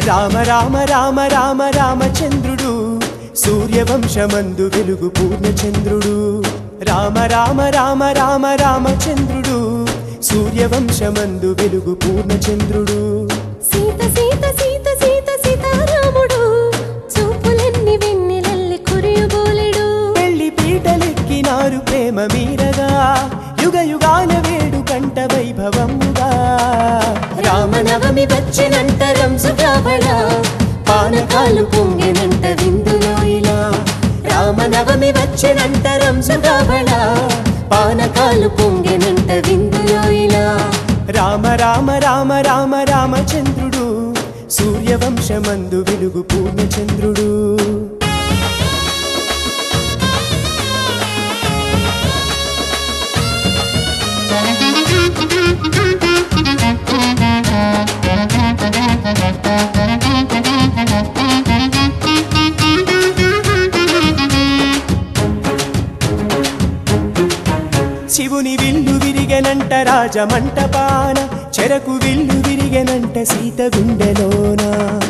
రామ రామ రామ రామ రామచంద్రుడు సూర్యవంశమందు వెలుగు పూర్ణచంద్రుడు రామ రామ రామ రామ రామచంద్రుడు సూర్యవంశమందు వెలుగు పూర్ణచంద్రుడు సీత సీత సీత సీత సీతారాముడు చూపులన్నీ వెన్నెలల్లి కురియబోలెడు పెళ్లి పీటలెక్కినారు ప్రేమ మీరగా యుగ యుగాల వేడు కంట వైభవముగా రామనవమి వచ్చినంత రంజుగాబడ పానకాలు పొంగినంత విందులో ఇలా రామనవమి వచ్చినంత రంజుగాబడ పానకాలు పొంగినంత విందులో ఇలా రామ రామ రామ రామ రామచంద్రుడు సూర్యవంశమందు వెలుగు పూర్ణచంద్రుడు శివుని విల్లు విరిగెనంట రాజమంటపాన చెరకు విల్లు విరిగెనంట సీత గుండెలోన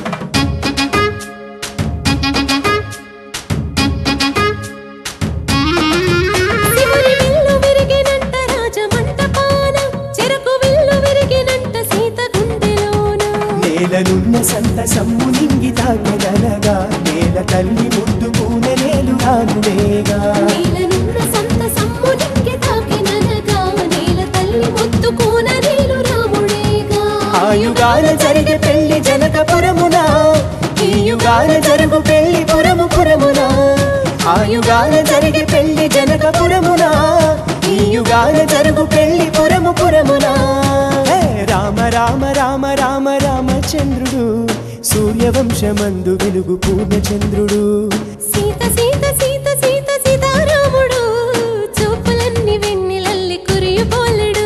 శివుని విల్లు విరిగినంత రాజమంటపాన చెరకు విల్లు విరిగినంత సీత గుండెలోన నేలనున్న సంత సమ్ము నింగి తాకెదనగా నేల తల్లి ముద్దు పూనె నేలు రానువేగా నీలనున్న సంత సమ్మునింగి తాకిననగా నేల తల్లి ముత్తుకోన నీలు రాముడేగా ఆయుగాల జరిగే పెళ్లి జనకపురమున ఈ యుగాల జరుగు పెళ్లి పురము పురమున ఆయుగాల జరిగే పెళ్లి జనకపురమున ఈ యుగాల జరుగు పెళ్లి పురము పురమున హే రామ రామ రామ రామ రామచంద్రుడు సూర్యవంశమందు వెలుగు పూర్ణచంద్రుడు సీత సీత సీత సీత సీతారాముడు చూపులన్నీ వెన్నెలల్లి కురియబోలెడు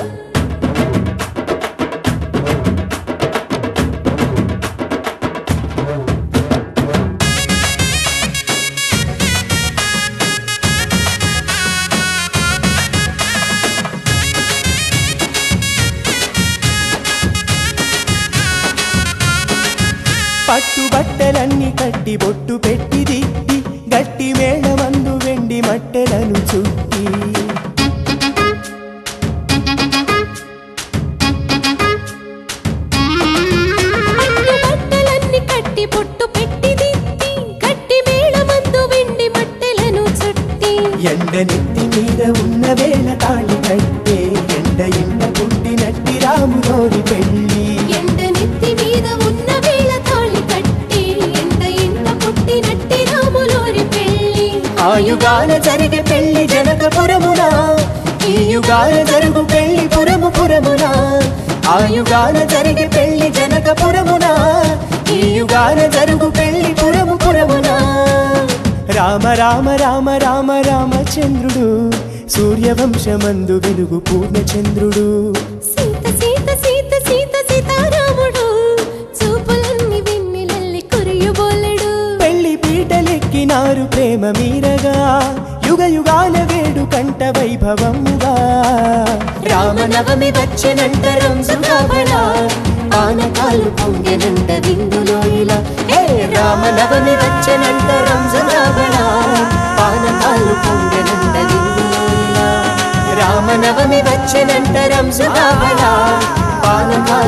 పట్టు బట్టలన్నీ కట్టి బొట్టు పెట్టి దిట్టి గట్టి మేళమందు వెండి మట్టెలను చుట్టి పట్టు బట్టలన్నీ కట్టి పొట్టు పెట్టి దిత్తి గట్టి మేళమందు వెండి మట్టెలను చుట్టి ఎండ నెత్తి మీద ఉన్న వేళ తాళి కట్టే ఎండ ఎండ పుట్టినట్టి రాములోని పెళ్ళి ఎండ నెత్తి మీద ఉన్న వేళ తాళి కట్టి ఎండ ఎండ పుట్టినట్టి రాములోరి పెళ్ళి ఆయుగాల జరిగే పెళ్లి జనకపురమున ఈ యుగాల జరుగు పెళ్లి పురము పురమున ఆయుగాల జరిగే పెళ్లి జనకపురమున ఈ యుగాల జరుగు పెళ్లి పురము పురమున రామ రామ రామ రామ రామచంద్రుడు సూర్యవంశమందు వెలుగు పూర్ణచంద్రుడు సీత సీత సీత సీత సీతారాముడు చూపులన్నీ వెన్నెలల్లి కురియబోలెడు పెళ్లి పీటలెక్కినారు ప్రేమ మీరగా యుగ యుగాల వేడు కంట వైభవముగా రామనవమి వచ్చనంత రంజుగాబడ పానకాలు పొంగెనంత విందులో ఇలా హే రామనవమి వచ్చనంత రంజుగాబడ పానకాలు పొంగెనంత విందులో ఇలా. రామనవమి వచ్చనంత రంజుగాబడ పానకాలు